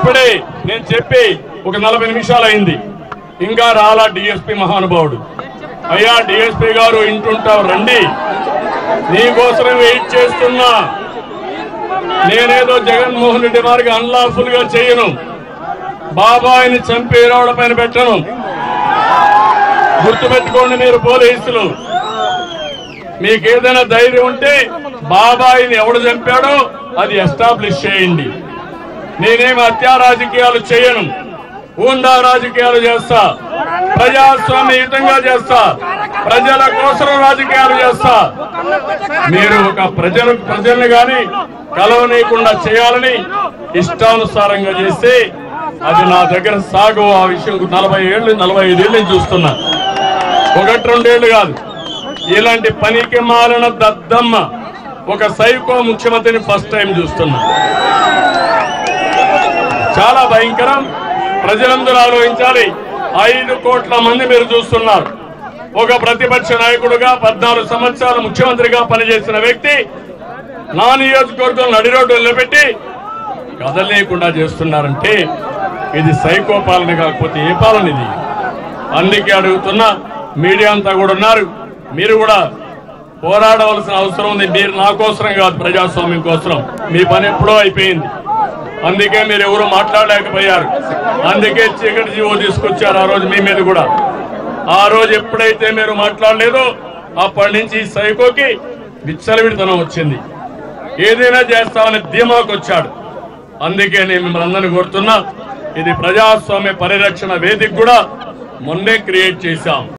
ఇప్పుడే నేను చెప్పి ఒక నలభై నిమిషాలు అయింది ఇంకా రాలా డిఎస్పీ మహానుభావుడు అయ్యా డిఎస్పీ గారు ఇంటుంటావు రండి నీకోసం వెయిట్ చేస్తున్నా నేనేదో జగన్మోహన్ రెడ్డి వారికి అన్లాఫుల్ గా చేయను బాబాయిని చంపి రోడ్ల పైన పెట్టను గుర్తుపెట్టుకోండి మీరు పోలీసులు మీకు ఏదైనా ధైర్యం ఉంటే బాబాయిని ఎవడు చంపాడో అది ఎస్టాబ్లిష్ చేయండి నేనేమి హత్యా రాజకీయాలు చేయను ఊండా రాజకీయాలు చేస్తా ప్రజాస్వామ్యయుతంగా చేస్తా ప్రజల కోసం రాజకీయాలు చేస్తా మీరు ఒక ప్రజలు ప్రజల్ని గాని కలవనీయకుండా చేయాలని ఇష్టానుసారంగా చేస్తే అది నా దగ్గర సాగు ఆ విషయం నలభై ఏళ్ళు నలభై ఐదేళ్ళు నేను చూస్తున్నా ఒకటి రెండేళ్లు కాదు ఇలాంటి పనికి మాలిన దద్దమ్మ ఒక సైకో ముఖ్యమంత్రిని ఫస్ట్ టైం చూస్తున్నా చాలా భయంకరం ప్రజలందరూ ఆలోచించాలి ఐదు కోట్ల మంది మీరు చూస్తున్నారు ఒక ప్రతిపక్ష నాయకుడుగా పద్నాలుగు సంవత్సరాలు ముఖ్యమంత్రిగా పనిచేసిన వ్యక్తి నా నియోజకవర్గం నడి రోడ్డు నిలబెట్టి కదలేకుండా చేస్తున్నారంటే ఇది సైకో పాలన కాకపోతే ఏ పాలన ఇది అందుకే అడుగుతున్నా మీడియా అంతా కూడా ఉన్నారు మీరు కూడా పోరాడవలసిన అవసరం ఉంది మీరు నా కోసరం కాదు ప్రజాస్వామ్యం కోసం మీ పని ఎప్పుడో అయిపోయింది అందుకే మీరు ఎవరు మాట్లాడలేకపోయారు అందుకే చీకటి జీవో తీసుకొచ్చారు ఆ రోజు మీ మీద కూడా ఆ రోజు ఎప్పుడైతే మీరు మాట్లాడలేదో అప్పటి నుంచి ఈ సైకోకి విచ్చలవిడితనం వచ్చింది ఏదైనా చేస్తామని ధీమాకు వచ్చాడు అందుకే నేను మిమ్మల్ని అందరినీ కోరుతున్నా ఇది ప్రజాస్వామ్య పరిరక్షణ వేదిక కూడా మొన్నే క్రియేట్ చేశాం